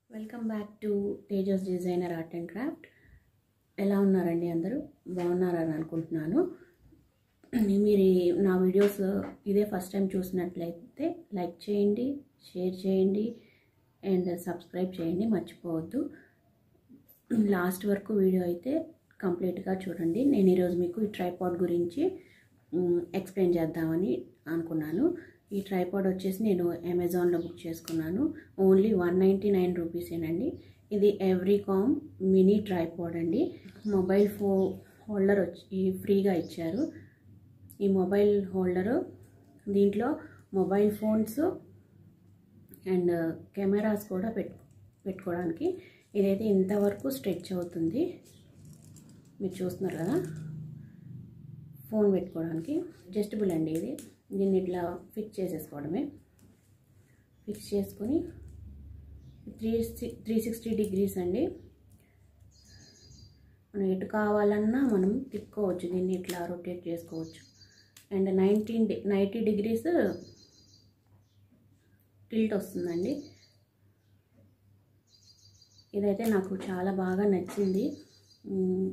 Welcome back to Tejas designer art and craft ఎలా ఉన్నారండి అందరూ బాగున్నారని అనుకుంటున్నాను మీరు ఈ- నా వీడియోస్ ఇదే ఫస్ట్ టైం చూసినట్లయితే లైక్ చేయండి షేర్ చేయండి అండ్ సబ్స్క్రైబ్ చేయండి మర్చిపోవద్దు లాస్ట్ వరకు వీడియో అయితే కంప్లీట్గా చూడండి నేను ఈరోజు మీకు ఈ ట్రైపాడ్ గురించి ఎక్స్ప్లెయిన్ చేద్దామని అనుకున్నాను ఈ ట్రైపాడ్ వచ్చేసి నేను అమెజాన్లో బుక్ చేసుకున్నాను ఓన్లీ వన్ నైంటీ నైన్ రూపీసేనండి ఇది ఎవ్రీ కామ్ మినీ ట్రైపాడ్ అండి మొబైల్ ఫో హోల్డర్ వచ్చి ఫ్రీగా ఇచ్చారు ఈ మొబైల్ హోల్డరు దీంట్లో మొబైల్ ఫోన్స్ అండ్ కెమెరాస్ కూడా పెట్టు పెట్టుకోవడానికి ఇదైతే ఇంతవరకు స్ట్రెచ్ అవుతుంది మీరు చూస్తున్నారు కదా ఫోన్ పెట్టుకోవడానికి అడ్జస్టబుల్ అండి ఇది దీన్ని ఇట్లా ఫిక్స్ చేసేసుకోవడమే ఫిక్స్ చేసుకొని త్రీ త్రీ సిక్స్టీ డిగ్రీస్ అండి మనం ఎటు కావాలన్నా మనం తిప్పుకోవచ్చు దీన్ని ఇట్లా రొటేట్ చేసుకోవచ్చు and nineteen ninety degrees tilt వస్తుందండి ఇదైతే నాకు చాలా బాగా నచ్చింది మ్మ్.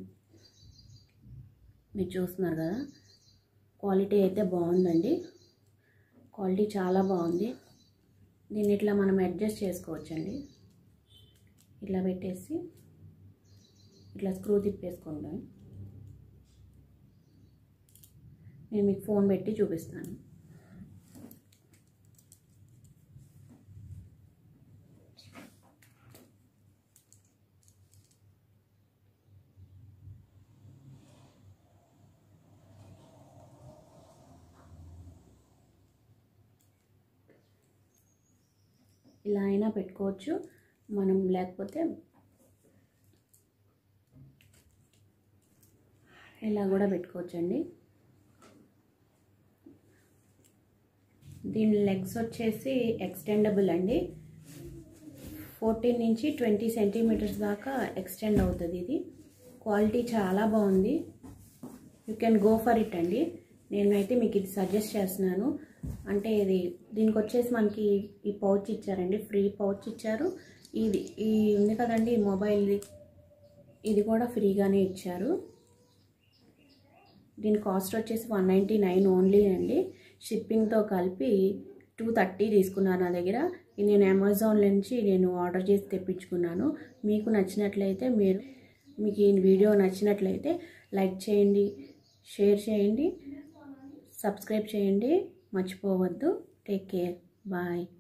మీరు చూస్తున్నారు కదా క్వాలిటీ అయితే బాగుందండి క్వాలిటీ చాలా బాగుంది దీన్ని ఇట్లా మనం అడ్జస్ట్ చేసుకోవచ్చండి ఇట్లా పెట్టేసి ఇట్లా స్క్రూ తిప్పేసుకుంటాం నేను మీకు ఫోన్ పెట్టి చూపిస్తాను ఇలా అయినా పెట్టుకోవచ్చు మనం లేకపోతే ఇలా కూడా పెట్టుకోవచ్చండి దీని లెగ్స్ వచ్చేసి ఎక్స్టెండబుల్ అండి ఫోర్టీన్ నుంచి ట్వంటీ సెంటీమీటర్స్ దాకా ఎక్స్టెండ్ అవుతుంది ఇది క్వాలిటీ చాలా బాగుంది you can go for it అండి నేనైతే మీకు ఇది సజెస్ట్ చేస్తున్నాను అంటే ఇది దీనికి వచ్చేసి మనకి ఈ పౌచ్ ఇచ్చారండి ఫ్రీ పౌచ్ ఇచ్చారు ఇది ఈ ఉంది కదండి ఈ మొబైల్ది ఇది కూడా ఫ్రీగానే ఇచ్చారు దీని కాస్ట్ వచ్చేసి వన్ నైంటీ నైన్ ఓన్లీ అండి షిప్పింగ్తో కలిపి టూ థర్టీ తీసుకున్నాను నా దగ్గర ఇది నేను అమెజాన్ నుంచి నేను ఆర్డర్ చేసి తెప్పించుకున్నాను మీకు నచ్చినట్లయితే మీరు మీకు ఈ వీడియో నచ్చినట్లయితే లైక్ చేయండి షేర్ చేయండి సబ్స్క్రైబ్ చేయండి మర్చిపోవద్దు టేక్ కేర్ బాయ్